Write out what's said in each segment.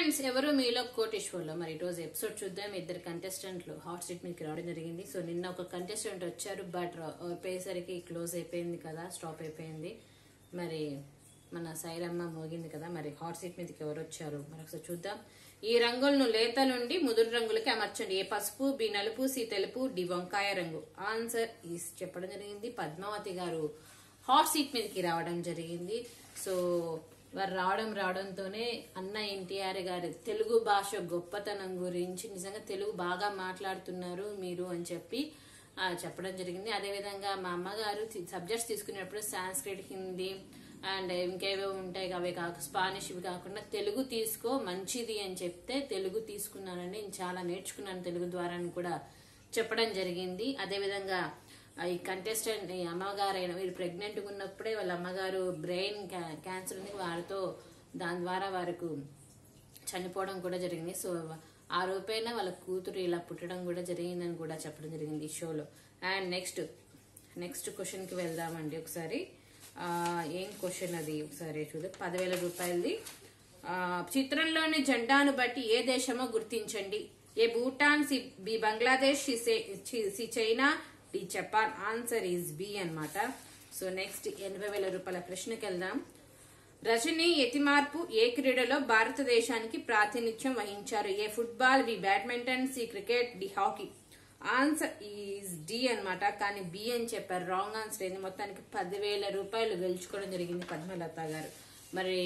friends ఎవరు మీలో కోటేశ్వర్లో మరి ఈరోజు ఎపిసోడ్ చూద్దాం ఇద్దరు కంటెస్టెంట్లు హాట్ సీట్ మీదకి రావడం జరిగింది సో నిన్న ఒక కంటెస్టెంట్ వచ్చారు బట్ అయిపోయేసరికి క్లోజ్ అయిపోయింది కదా స్టాప్ అయిపోయింది మరి మన సైరమ్మ మోగింది కదా మరి హాట్ సీట్ మీదకి ఎవరు వచ్చారు మరి ఒకసారి చూద్దాం ఈ రంగులను లేత నుండి ముదురు రంగులకి అమర్చండి ఏ పసుపు బి నలుపు సి తెలుపు డి వంకాయ రంగు ఆన్సర్ ఈస్ చెప్పడం జరిగింది పద్మావతి గారు హాట్ సీట్ మీదకి రావడం జరిగింది సో వారు రావడం రావడంతోనే అన్న ఎన్టీఆర్ గారి తెలుగు భాష గొప్పతనం గురించి నిజంగా తెలుగు బాగా మాట్లాడుతున్నారు మీరు అని చెప్పి ఆ, చెప్పడం జరిగింది అదేవిధంగా మా అమ్మగారు సబ్జెక్ట్స్ తీసుకునేటప్పుడు సాంస్క్రిట్ హిందీ అండ్ ఇంకేవో ఉంటాయి అవి కాక స్పానిష్ ఇవి కాకుండా తెలుగు తీసుకో మంచిది అని చెప్తే తెలుగు తీసుకున్నానండి నేను చాలా నేర్చుకున్నాను తెలుగు ద్వారా అని కూడా చెప్పడం జరిగింది అదేవిధంగా ఆ ఈ కంటెస్టెంట్ ఈ అమ్మగారైన వీరు ప్రెగ్నెంట్ ఉన్నప్పుడే వాళ్ళ అమ్మగారు బ్రెయిన్ క్యాన్సర్ ఉంది వారితో దాని ద్వారా వారికి చనిపోవడం కూడా జరిగింది సో ఆ రూపైన వాళ్ళ కూతురు ఇలా పుట్టడం కూడా జరిగిందని కూడా చెప్పడం జరిగింది ఈ షోలో అండ్ నెక్స్ట్ నెక్స్ట్ క్వశ్చన్ కి వెళ్దామండి ఒకసారి ఆ, ఏం క్వశ్చన్ అది ఒకసారి చూద్దాం పదివేల రూపాయలది ఆ, చిత్రంలోని జెండాను బట్టి ఏ దేశమో గుర్తించండి A Bhutan C B Bangladesh C సే- చి- C China D Japan answer is B అన్నమాట సో నెక్స్ట్ ఎనభై వేల రూపాయల ప్రశ్నకి వెళ్దాం రజనీ ఎతిమార్పు ఏ క్రీడలో భారతదేశానికి ప్రాతినిధ్యం వహించారు A football B badminton C cricket D hockey answer is D అన్నమాట కానీ బి అని చెప్పారు రాంగ్ ఆన్సర్ ఏంది మొత్తానికి పదివేల రూపాయలు గెలుచుకోవడం జరిగింది పద్మలత గారు మరి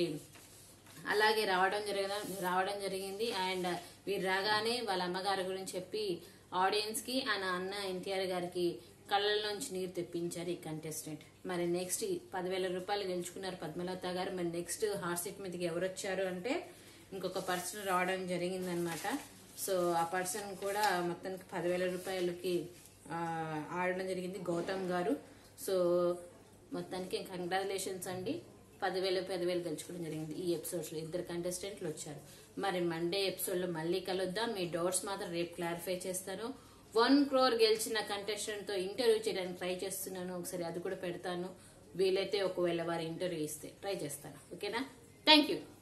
అలాగే రావడం జరిగింది రావడం జరిగింది అండ్ వీరు రాగానే వాళ్ళ అమ్మగారి గురించి చెప్పి ఆడియన్స్ కి ఆయన అన్న ఎన్టీఆర్ గారికి కళ్ళల్లోంచి నీరు తెప్పించారు ఈ కంటెస్టెంట్ మరి నెక్స్ట్ పదివేల రూపాయలు గెలుచుకున్నారు పద్మలత గారు మరి నెక్స్ట్ హాట్ సీట్ మీదకి ఎవరు వచ్చారు అంటే ఇంకొక పర్సన్ రావడం జరిగిందనమాట సో ఆ పర్సన్ కూడా మొత్తానికి పదివేల రూపాయలకి ఆ, ఆడడం జరిగింది గౌతమ్ గారు సో మొత్తానికి కంగ్రాచులేషన్స్ అండి పదివేలు పదివేలు గెలుచుకోవడం జరిగింది ఈ ఎపిసోడ్స్ లో ఇద్దరు కంటెస్టెంట్లు వచ్చారు మరి మండే ఎపిసోడ్ లో మళ్ళీ కలుద్దాం మీ డౌట్స్ మాత్రం రేపు క్లారిఫై చేస్తాను వన్ క్రోర్ గెలిచిన కంటెస్టెంట్ తో ఇంటర్వ్యూ చేయడానికి ట్రై చేస్తున్నాను ఒకసారి అది కూడా పెడతాను వీలైతే ఒకవేళ వారి ఇంటర్వ్యూ ఇస్తే ట్రై చేస్తాను ఓకేనా థ్యాంక్ యూ